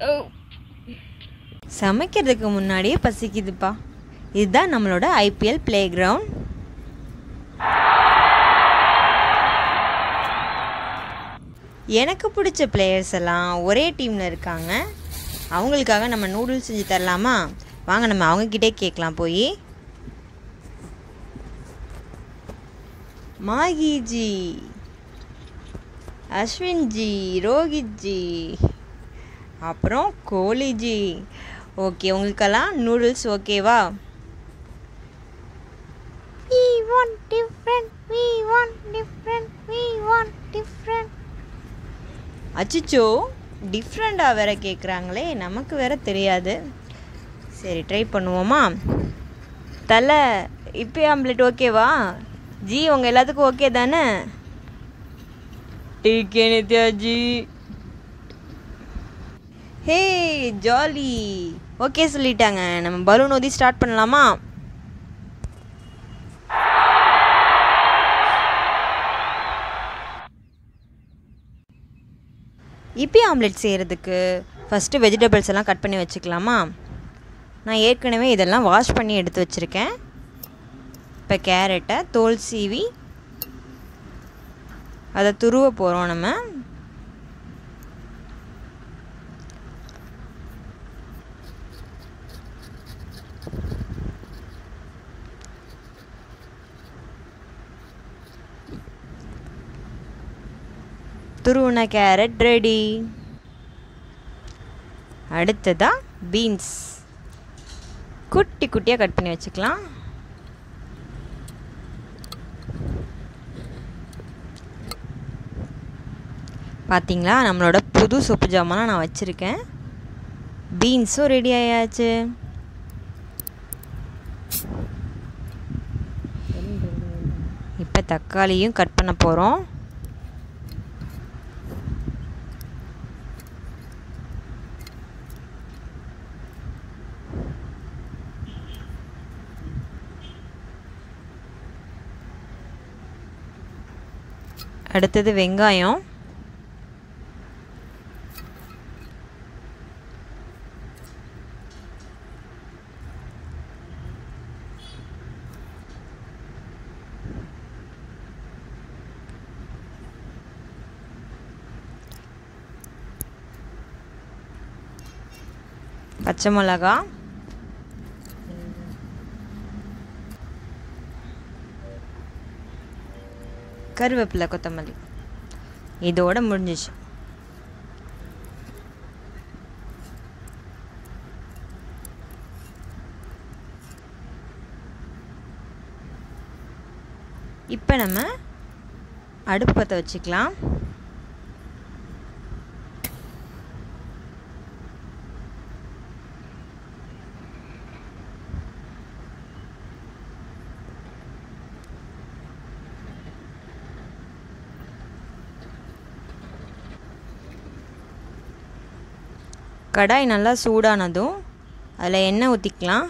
சமைக்கிறதுக்கு முன்னாடியே பசிக்குதுப்பா இதுதான் நம்மளோட ஐபிஎல் பிளே கிரவுண்ட் எனக்கு பிடிச்ச பிளேயர்ஸ் எல்லாம் ஒரே டீமில் இருக்காங்க அவங்களுக்காக நம்ம நூடுல்ஸ் செஞ்சு தரலாமா வாங்க நம்ம அவங்கக்கிட்டே கேட்கலாம் போய் மாகிஜி அஸ்வின்ஜி ரோஹித்ஜி அப்புறம் கோலிஜி ஓகே உங்களுக்கெல்லாம் நூடுல்ஸ் ஓகேவா We want different, we want different, we want different. அச்சிச்சோ டிஃப்ரெண்ட்டாக வேற கேட்குறாங்களே நமக்கு வேற தெரியாது சரி ட்ரை பண்ணுவோமா தலை இப்போ ஆம்லெட் ஓகேவா ஜி உங்கள் எல்லாத்துக்கும் ஓகே தானே டீக்கே Nithya ji hey jolly okay சொல்லிட்டாங்க நம்ம பலூன் ஊதி ஸ்டார்ட் பண்ணலாமா இப்பி ஆம்லெட் செய்கிறதுக்கு ஃபஸ்ட்டு வெஜிடபிள்ஸ் எல்லாம் கட் பண்ணி வச்சுக்கலாமா நான் ஏற்கனவே இதெல்லாம் வாஷ் பண்ணி எடுத்து வச்சுருக்கேன் இப்போ கேரட்டை தோல் சீவி அதை துருவ போகிறோம் நம்ம துருவன கேரட் ரெடி அடுத்ததாக பீன்ஸ் குட்டி குட்டியாக கட் பண்ணி வச்சுக்கலாம் பார்த்தீங்களா நம்மளோட புது சொப்பு ஜாமான் நான் வச்சுருக்கேன் பீன்ஸும் ரெடி ஆயாச்சு இப்போ தக்காளியும் கட் பண்ண போகிறோம் அடுத்தது வெங்காயம் பச்சை மிளகா கருவேப்பிலை கொத்தமல்லி இதோட முடிஞ்சிச்சு இப்போ நம்ம அடுப்பு பற்ற வச்சுக்கலாம் கடாய் நல்லா சூடானதும் அதில் எண்ணெய் ஊற்றிக்கலாம்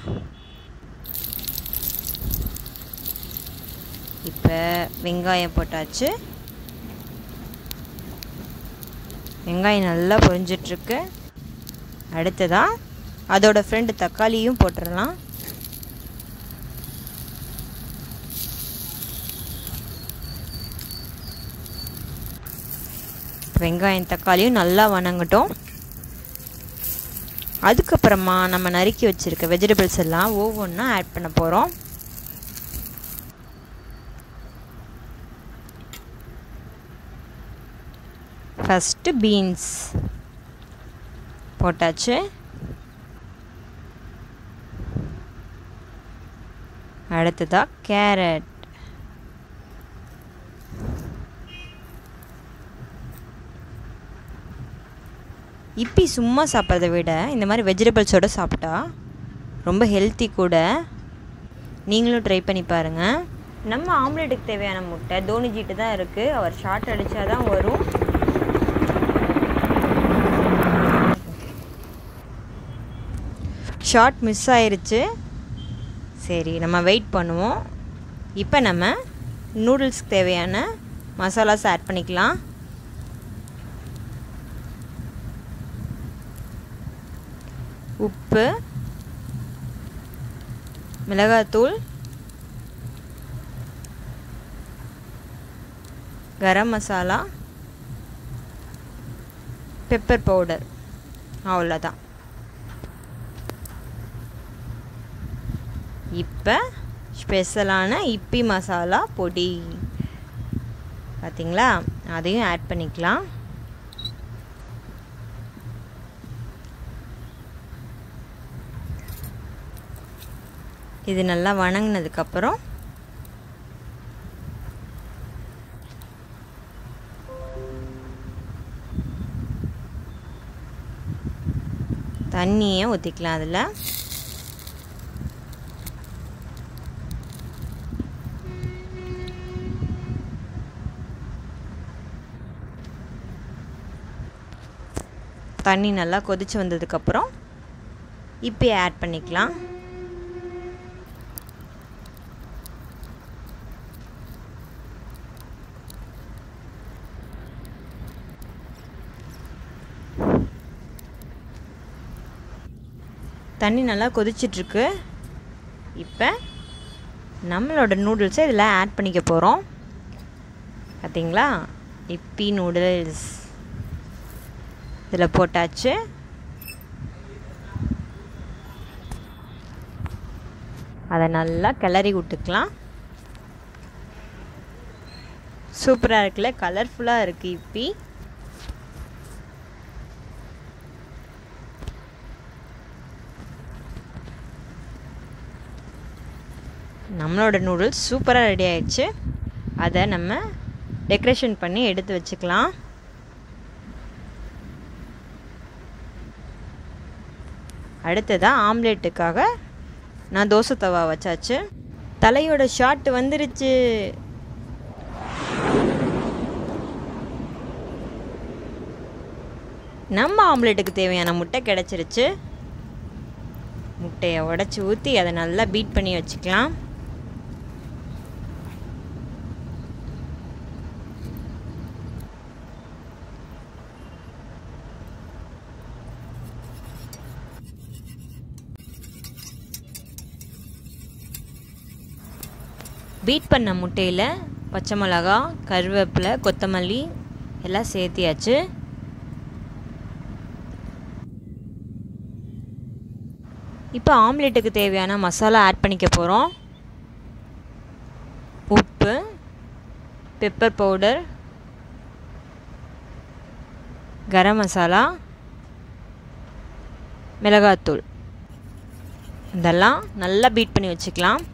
இப்போ வெங்காயம் போட்டாச்சு வெங்காயம் நல்லா பொரிஞ்சிட்ருக்கு அடுத்ததாக அதோட ஃப்ரெண்டு தக்காளியும் போட்டுடலாம் வெங்காயம் தக்காளியும் நல்லா வணங்கட்டும் அதுக்கப்புறமா நம்ம நறுக்கி வச்சுருக்க வெஜிடபிள்ஸ் எல்லாம் ஒவ்வொன்றா ஆட் பண்ண போகிறோம் ஃபஸ்ட்டு பீன்ஸ் போட்டாச்சு அடுத்ததாக கேரட் இப்பி சும்மா சாப்பிட்றத விட இந்த மாதிரி வெஜிடபிள்ஸோடு சாப்பிட்டா ரொம்ப ஹெல்த்தி கூட நீங்களும் ட்ரை பண்ணி பாருங்கள் நம்ம ஆம்லேட்டுக்கு தேவையான முட்டை தோனிஜிட்டு தான் இருக்குது அவர் ஷார்ட் அடித்தா தான் வரும் ஷார்ட் மிஸ் ஆயிருச்சு சரி நம்ம வெயிட் பண்ணுவோம் இப்போ நம்ம நூடுல்ஸ்க்கு தேவையான மசாலாஸ் ஆட் பண்ணிக்கலாம் உப்பு மிளகாத்தூள் கரம் மசாலா பெப்பர் பவுடர் அவ்வளோதான் இப்போ ஸ்பெஷலான இப்பி மசாலா பொடி பார்த்திங்களா அதையும் ஆட் பண்ணிக்கலாம் இது நல்லா வணங்கினதுக்கப்புறம் தண்ணியை ஊற்றிக்கலாம் அதில் தண்ணி நல்லா கொதிச்சு வந்ததுக்கப்புறம் இப்போ ஆட் பண்ணிக்கலாம் தண்ணி நல்லா கொதிச்சிட்ருக்கு இப்போ நம்மளோட நூடுல்ஸை இதில் ஆட் பண்ணிக்க போகிறோம் பார்த்தீங்களா இப்பி நூடுல்ஸ் இதில் போட்டாச்சு அதை நல்லா கிளறி விட்டுக்கலாம் சூப்பராக இருக்குல்ல கலர்ஃபுல்லாக இருக்குது இப்பி நம்மளோட நூடுல்ஸ் சூப்பராக ரெடி ஆயிடுச்சு அதை நம்ம டெக்கரேஷன் பண்ணி எடுத்து வச்சுக்கலாம் அடுத்ததாக ஆம்லேட்டுக்காக நான் தோசை தவா வச்சாச்சு தலையோட ஷாட் வந்துருச்சு நம்ம ஆம்லேட்டுக்கு தேவையான முட்டை கிடச்சிருச்சு முட்டையை உடச்சி ஊற்றி அதை நல்லா பீட் பண்ணி வச்சுக்கலாம் பீட் பண்ண முட்டையில் பச்சை மிளகா கருவேப்பிலை கொத்தமல்லி எல்லாம் சேர்த்தியாச்சு இப்போ ஆம்லேட்டுக்கு தேவையான மசாலா ஆட் பண்ணிக்க போகிறோம் உப்பு பெப்பர் பவுடர் கரம் மசாலா மிளகாத்தூள் இதெல்லாம் நல்லா பீட் பண்ணி வச்சுக்கலாம்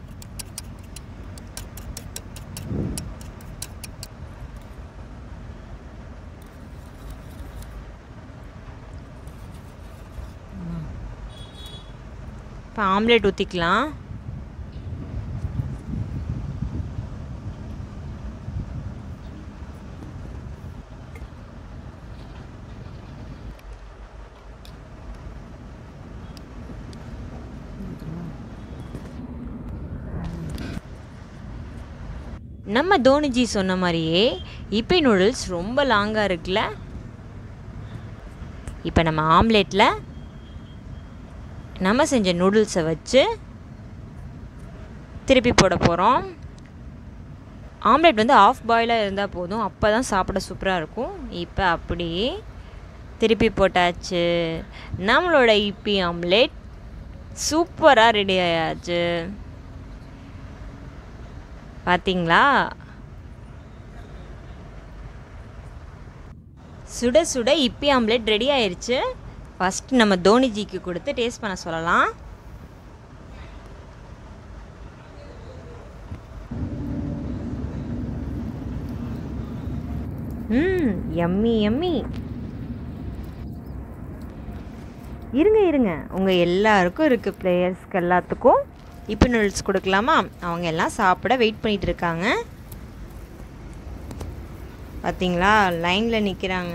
இப்போ ஆம்லேட் ஊற்றிக்கலாம் நம்ம தோனிஜி சொன்ன மாதிரியே இப்பி நூடுல்ஸ் ரொம்ப லாங்காக இருக்குல்ல இப்போ நம்ம ஆம்லேட்டில் நம்ம செஞ்ச நூடுல்ஸை வச்சு திருப்பி போட போகிறோம் ஆம்லேட் வந்து ஆஃப் பாயிலாக இருந்தால் போதும் அப்போ தான் சாப்பிட சூப்பராக இருக்கும் இப்போ அப்படியே திருப்பி போட்டாச்சு நம்மளோட இப்பி ஆம்லேட் சூப்பராக ரெடி ஆயாச்சு பார்த்தீங்களா சுட சுட இப்பி ஆம்லேட் ரெடி ஆயிருச்சு ஃபஸ்ட் நம்ம தோனிஜிக்கு கொடுத்து டேஸ்ட் பண்ண சொல்லலாம் ம் எம்மி எம்மி இருங்க இருங்க உங்கள் எல்லாருக்கும் இருக்குது பிளேயர்ஸ்க்கு எல்லாத்துக்கும் இப்போ நூடுல்ஸ் கொடுக்கலாமா அவங்க எல்லாம் சாப்பிட வெயிட் பண்ணிகிட்டு இருக்காங்க பார்த்தீங்களா லைனில் நிற்கிறாங்க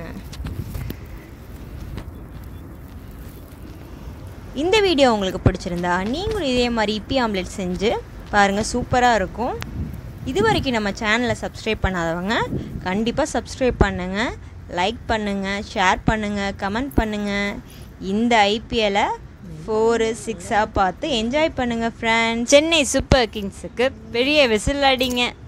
இந்த வீடியோ உங்களுக்கு பிடிச்சிருந்தா நீங்களும் இதே மாதிரி இப்பி ஆம்லெட் செஞ்சு பாருங்கள் சூப்பராக இருக்கும் இது வரைக்கும் நம்ம சேனலை சப்ஸ்கிரைப் பண்ணாதவங்க கண்டிப்பாக சப்ஸ்கிரைப் பண்ணுங்கள் லைக் பண்ணுங்கள் ஷேர் பண்ணுங்கள் கமெண்ட் பண்ணுங்கள் இந்த ஐபிஎலை ஃபோரு சிக்ஸாக பார்த்து என்ஜாய் பண்ணுங்கள் ஃப்ரெண்ட்ஸ் சென்னை சூப்பர் கிங்ஸுக்கு பெரிய விசில் அடிங்க